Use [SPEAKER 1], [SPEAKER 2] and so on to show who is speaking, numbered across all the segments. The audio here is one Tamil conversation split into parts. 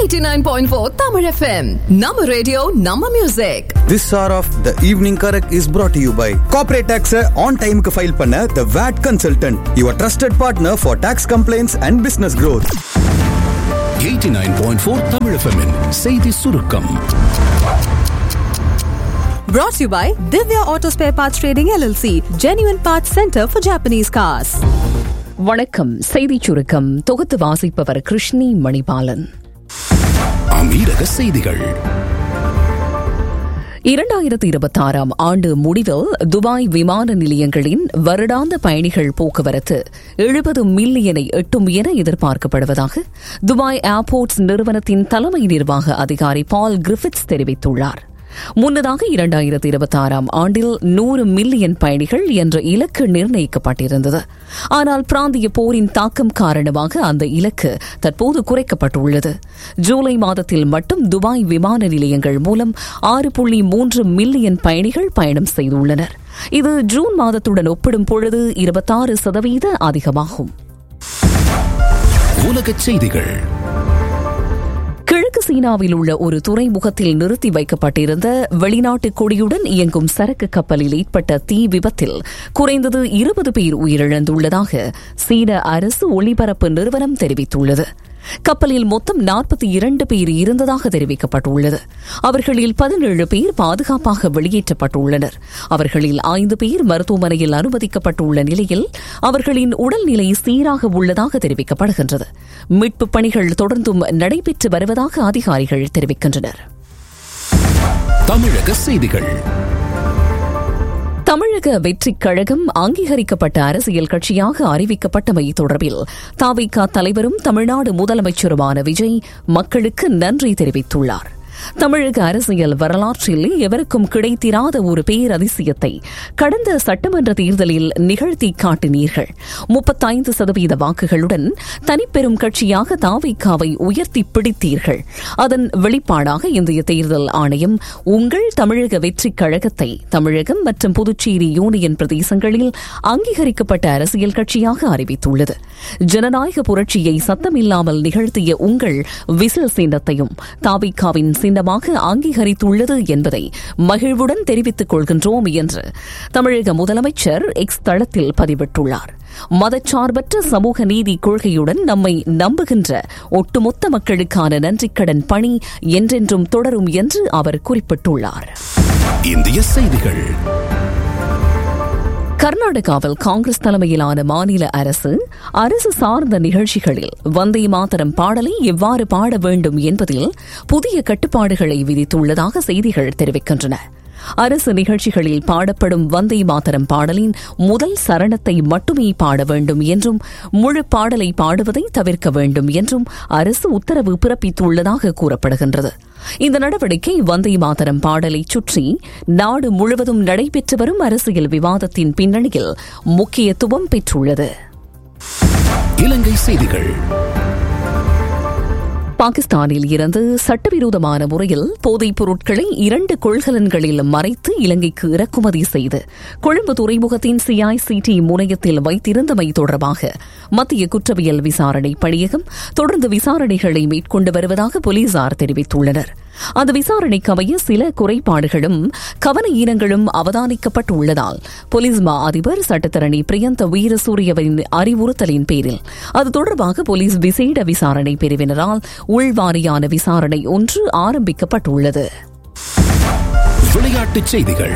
[SPEAKER 1] 89.4 Tamil FM. Nama radio, Nama music.
[SPEAKER 2] This hour of the evening correct is brought to you by Corporate Tax on time க்கு ஃபைல் பண்ண The VAT Consultant, your trusted partner for tax complaints and business growth.
[SPEAKER 3] 89.4 Tamil FM -இன் செய்தி சுருக்கம்
[SPEAKER 4] Brought to you by Divya Auto Spare Parts Trading LLC, Genuine Parts Center for Japanese Cars.
[SPEAKER 5] வணக்கம் செய்திச் சுருக்கம் தொகுத்து வாசிப்பவர் கிருஷ்ணி மணிபாலன்
[SPEAKER 3] அமீரக செய்திகள்
[SPEAKER 5] இரண்டாயிரத்தி இருபத்தி ஆறாம் ஆண்டு முடிவில் துபாய் விமான நிலையங்களின் வருடாந்த பயணிகள் போக்குவரத்து எழுபது மில்லியனை எட்டும் என எதிர்பார்க்கப்படுவதாக துபாய் ஏர்போர்ட்ஸ் நிறுவனத்தின் தலைமை நிர்வாக அதிகாரி பால் கிரிஃபிட்ஸ் தெரிவித்துள்ளார் முன்னதாக இரண்டாயிரத்தி இருபத்தி ஆறாம் ஆண்டில் நூறு மில்லியன் பயணிகள் என்ற இலக்கு நிர்ணயிக்கப்பட்டிருந்தது ஆனால் பிராந்திய போரின் தாக்கம் காரணமாக அந்த இலக்கு தற்போது குறைக்கப்பட்டுள்ளது ஜூலை மாதத்தில் மட்டும் துபாய் விமான நிலையங்கள் மூலம் ஆறு புள்ளி மூன்று மில்லியன் பயணிகள் பயணம் செய்துள்ளனர் இது ஜூன் மாதத்துடன் ஒப்பிடும் பொழுது இருபத்தாறு சதவீத அதிகமாகும்
[SPEAKER 3] உலகச் செய்திகள்
[SPEAKER 5] கிழக்கு சீனாவில் உள்ள ஒரு துறைமுகத்தில் நிறுத்தி வைக்கப்பட்டிருந்த வெளிநாட்டு கொடியுடன் இயங்கும் சரக்கு கப்பலில் ஏற்பட்ட தீ விபத்தில் குறைந்தது இருபது பேர் உயிரிழந்துள்ளதாக சீன அரசு ஒளிபரப்பு நிறுவனம் தெரிவித்துள்ளது கப்பலில் மொத்தம் நாற்பத்தி இரண்டு பேர் இருந்ததாக தெரிவிக்கப்பட்டுள்ளது அவர்களில் பதினேழு பேர் பாதுகாப்பாக வெளியேற்றப்பட்டுள்ளனர் அவர்களில் ஐந்து பேர் மருத்துவமனையில் அனுமதிக்கப்பட்டுள்ள நிலையில் அவர்களின் உடல்நிலை சீராக உள்ளதாக தெரிவிக்கப்படுகின்றது மீட்புப் பணிகள் தொடர்ந்தும் நடைபெற்று வருவதாக அதிகாரிகள் தெரிவிக்கின்றனர்
[SPEAKER 3] தமிழக செய்திகள்
[SPEAKER 5] தமிழக வெற்றிக் கழகம் அங்கீகரிக்கப்பட்ட அரசியல் கட்சியாக அறிவிக்கப்பட்டமை தொடர்பில் தாவிக தலைவரும் தமிழ்நாடு முதலமைச்சருமான விஜய் மக்களுக்கு நன்றி தெரிவித்துள்ளார் தமிழக அரசியல் வரலாற்றில் எவருக்கும் கிடைத்திராத ஒரு பேரதிசயத்தை கடந்த சட்டமன்ற தேர்தலில் நிகழ்த்தி காட்டினீர்கள் முப்பத்தைந்து சதவீத வாக்குகளுடன் தனிப்பெரும் கட்சியாக தாவிக்காவை உயர்த்தி பிடித்தீர்கள் அதன் வெளிப்பாடாக இந்திய தேர்தல் ஆணையம் உங்கள் தமிழக வெற்றிக் கழகத்தை தமிழகம் மற்றும் புதுச்சேரி யூனியன் பிரதேசங்களில் அங்கீகரிக்கப்பட்ட அரசியல் கட்சியாக அறிவித்துள்ளது ஜனநாயக புரட்சியை சத்தமில்லாமல் நிகழ்த்திய உங்கள் விசில் சின்னத்தையும் தாவிக்காவின் சின்னமாக அங்கீகரித்துள்ளது என்பதை மகிழ்வுடன் தெரிவித்துக் கொள்கின்றோம் என்று தமிழக முதலமைச்சர் எக்ஸ் தளத்தில் பதிவிட்டுள்ளார் மதச்சார்பற்ற சமூக நீதி கொள்கையுடன் நம்மை நம்புகின்ற ஒட்டுமொத்த மக்களுக்கான நன்றிக்கடன் பணி என்றென்றும் தொடரும் என்று அவர் குறிப்பிட்டுள்ளார்
[SPEAKER 3] இந்திய செய்திகள்
[SPEAKER 5] கர்நாடகாவில் காங்கிரஸ் தலைமையிலான மாநில அரசு அரசு சார்ந்த நிகழ்ச்சிகளில் வந்தே மாதரம் பாடலை எவ்வாறு பாட வேண்டும் என்பதில் புதிய கட்டுப்பாடுகளை விதித்துள்ளதாக செய்திகள் தெரிவிக்கின்றன அரசு நிகழ்ச்சிகளில் பாடப்படும் வந்தே மாதரம் பாடலின் முதல் சரணத்தை மட்டுமே பாட வேண்டும் என்றும் முழு பாடலை பாடுவதை தவிர்க்க வேண்டும் என்றும் அரசு உத்தரவு பிறப்பித்துள்ளதாக கூறப்படுகின்றது இந்த நடவடிக்கை வந்தே மாதரம் பாடலை சுற்றி நாடு முழுவதும் நடைபெற்று வரும் அரசியல் விவாதத்தின் பின்னணியில் முக்கியத்துவம் பெற்றுள்ளது
[SPEAKER 3] இலங்கை செய்திகள்
[SPEAKER 5] பாகிஸ்தானில் இருந்து சட்டவிரோதமான முறையில் போதைப் பொருட்களை இரண்டு கொள்கலன்களில் மறைத்து இலங்கைக்கு இறக்குமதி செய்து கொழும்பு துறைமுகத்தின் சிஐசிடி முனையத்தில் வைத்திருந்தமை தொடர்பாக மத்திய குற்றவியல் விசாரணை பணியகம் தொடர்ந்து விசாரணைகளை மேற்கொண்டு வருவதாக போலீசார் தெரிவித்துள்ளனர் அந்த விசாரணைக்கு அமைய சில குறைபாடுகளும் கவன ஈனங்களும் அவதானிக்கப்பட்டுள்ளதால் போலீஸ் மா அதிபர் சட்டத்தரணி பிரியந்த வீரசூரியவின் அறிவுறுத்தலின் பேரில் அது தொடர்பாக போலீஸ் விசேட விசாரணை பிரிவினரால் உள்வாரியான விசாரணை ஒன்று ஆரம்பிக்கப்பட்டுள்ளது
[SPEAKER 3] விளையாட்டுச் செய்திகள்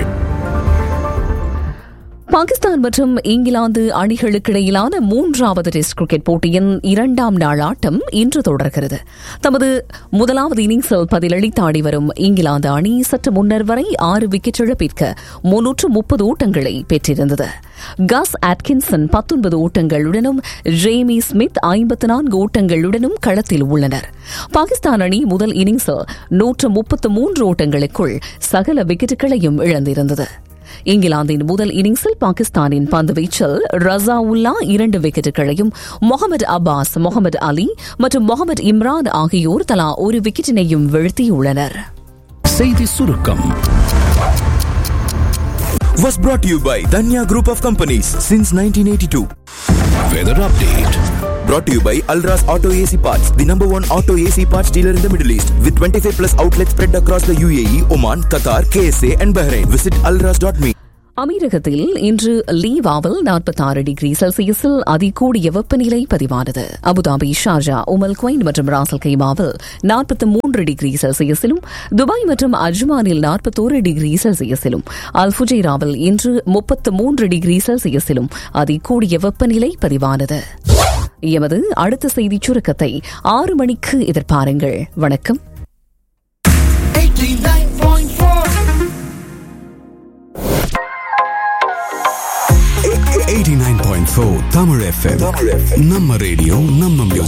[SPEAKER 5] பாகிஸ்தான் மற்றும் இங்கிலாந்து அணிகளுக்கிடையிலான மூன்றாவது டெஸ்ட் கிரிக்கெட் போட்டியின் இரண்டாம் நாள் ஆட்டம் இன்று தொடர்கிறது தமது முதலாவது இன்னிங்ஸில் பதிலளித்து ஆடி வரும் இங்கிலாந்து அணி சற்று முன்னர் வரை ஆறு விக்கெட் இழப்பிற்கு முன்னூற்று முப்பது ஓட்டங்களை பெற்றிருந்தது கஸ் ஆட்கின்சன் பத்தொன்பது ஓட்டங்களுடனும் ஜேமி ஸ்மித் ஐம்பத்து நான்கு ஓட்டங்களுடனும் களத்தில் உள்ளனர் பாகிஸ்தான் அணி முதல் இன்னிங்ஸில் நூற்று முப்பத்து மூன்று ஓட்டங்களுக்குள் சகல விக்கெட்டுகளையும் இழந்திருந்தது இங்கிலாந்தின் முதல் இன்னிங்ஸில் பாகிஸ்தானின் பந்துவீச்சில் ரசாவுல்லா இரண்டு விக்கெட்டுகளையும் முகமது அப்பாஸ் முகமது அலி மற்றும் முகமது இம்ரான் ஆகியோர் தலா ஒரு விக்கெட்டினையும் வீழ்த்தியுள்ளனர்
[SPEAKER 3] செய்தி சுருக்கம்
[SPEAKER 2] Was brought to you by Danya Group of Companies since 1982.
[SPEAKER 3] Weather update
[SPEAKER 6] brought to you by Alras Auto AC Parts, the number one auto AC parts dealer in the Middle East, with 25 plus outlets spread across the UAE, Oman, Qatar, KSA, and Bahrain. Visit alras.me.
[SPEAKER 5] அமீரகத்தில் இன்று லீவாவில் 46 டிகிரி செல்சியஸில் அதிகூடிய வெப்பநிலை பதிவானது அபுதாபி ஷார்ஜா உமல் குவைன் மற்றும் ராசல் கைமாவில் 43 டிகிரி செல்சியஸிலும் துபாய் மற்றும் அஜ்மானில் 41 டிகிரி செல்சியஸிலும் அல் ஃபுஜைராவில் இன்று 33 டிகிரி செல்சியஸிலும் அதிகூடிய வெப்பநிலை பதிவானது எமது அடுத்த செய்திச் சுருக்கத்தை ஆறு மணிக்கு எதிர்பாருங்கள் வணக்கம்
[SPEAKER 3] 89.4 Tamil FM. நம்ம ரேடியோ நம்ம music.